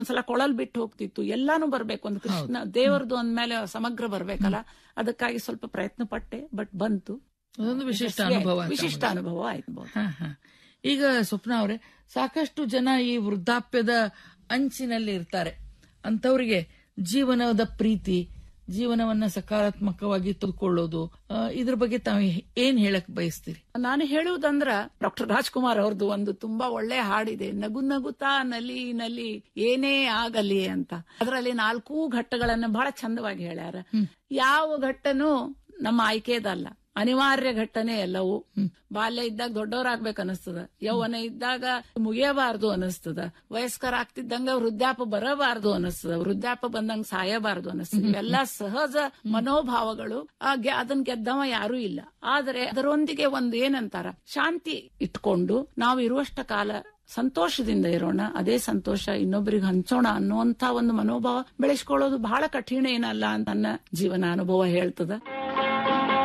ಒಂದ್ಸಲ ಕೊಳಲ್ ಬಿಟ್ಟು ಹೋಗ್ತಿತ್ತು ಎಲ್ಲಾನು ಬರ್ಬೇಕು ಒಂದು ಕೃಷ್ಣ ದೇವರದು ಅಂದ್ಮೇಲೆ ಸಮಗ್ರ ಬರ್ಬೇಕಲ್ಲ ಅದಕ್ಕಾಗಿ ಸ್ವಲ್ಪ ಪ್ರಯತ್ನ ಪಟ್ಟೆ ಬಟ್ ಬಂತು ಅದೊಂದು ವಿಶಿಷ್ಟ ಅನುಭವ ಅಂತ ವಿಶಿಷ್ಟ ಅನುಭವ ಆಯ್ತು ಹ, ಹ. ಈಗ ಸ್ವಪ್ನ ಅವರೇ ಸಾಕಷ್ಟು ಜನ ಈ ವೃದ್ಧಾಪ್ಯದ ಅಂಚಿನಲ್ಲಿ ಇರ್ತಾರೆ ಅಂತವರಿಗೆ ಜೀವನದ ಪ್ರೀತಿ ಜೀವನವನ್ನ ಸಕಾರಾತ್ಮಕವಾಗಿ ತೆಗೆದುಕೊಳ್ಳೋದು ಆ, ಇದ್ರ ಬಗ್ಗೆ ತಾವು ಏನ್ ಹೇಳಕ್ ಬಯಸ್ತೀರಿ ನಾನು ಹೇಳುವುದಂದ್ರ ಡಾಕ್ಟರ್ ರಾಜ್ಕುಮಾರ್ ಅವ್ರದ್ದು ಒಂದು ತುಂಬಾ ಒಳ್ಳೆ ಹಾಡಿದೆ ನಗು ನಗುತ್ತಾ ನಲಿ ನಲಿ ಏನೇ ಆಗಲಿ ಅಂತ ಅದರಲ್ಲಿ ನಾಲ್ಕೂ ಘಟ್ಟಗಳನ್ನ ಬಹಳ ಚಂದವಾಗಿ ಹೇಳ್ಯಾರ ಯಾವ ಘಟ್ಟನೂ ನಮ್ಮ ಆಯ್ಕೆದಲ್ಲ ಅನಿವಾರ್ಯ ಘಟ್ಟನೆ ಎಲ್ಲವೂ ಬಾಲ್ಯ ಇದ್ದಾಗ ದೊಡ್ಡವರಾಗ್ಬೇಕು ಅನಿಸ್ತದ ಯೌವನ ಇದ್ದಾಗ ಮುಗಿಯಬಾರ್ದು ಅನಿಸ್ತದ ವಯಸ್ಕರ ಆಗ್ತಿದ್ದಂಗ ವೃದ್ಧಾಪ ಬರಬಾರ್ದು ಅನಿಸ್ತದ ವೃದ್ಧಾಪ ಬಂದಂಗ ಸಾಯಬಾರ್ದು ಅನಿಸ್ತದ ಇವೆಲ್ಲ ಸಹಜ ಮನೋಭಾವಗಳು ಆ ಗೆ- ಅದನ್ ಗೆದ್ದವ ಯಾರೂ ಇಲ್ಲ ಆದರೆ ಅದರೊಂದಿಗೆ ಒಂದು ಏನಂತಾರ ಶಾಂತಿ ಇಟ್ಕೊಂಡು ನಾವು ಇರುವಷ್ಟ ಕಾಲ ಸಂತೋಷದಿಂದ ಇರೋಣ ಅದೇ ಸಂತೋಷ ಇನ್ನೊಬ್ಬರಿಗೆ ಹಂಚೋಣ ಅನ್ನುವಂತ ಒಂದು ಮನೋಭಾವ ಬೆಳೆಸ್ಕೊಳ್ಳೋದು ಬಹಳ ಕಠಿಣ ಏನಲ್ಲ ಅಂತ ನನ್ನ ಜೀವನ ಅನುಭವ ಹೇಳ್ತದ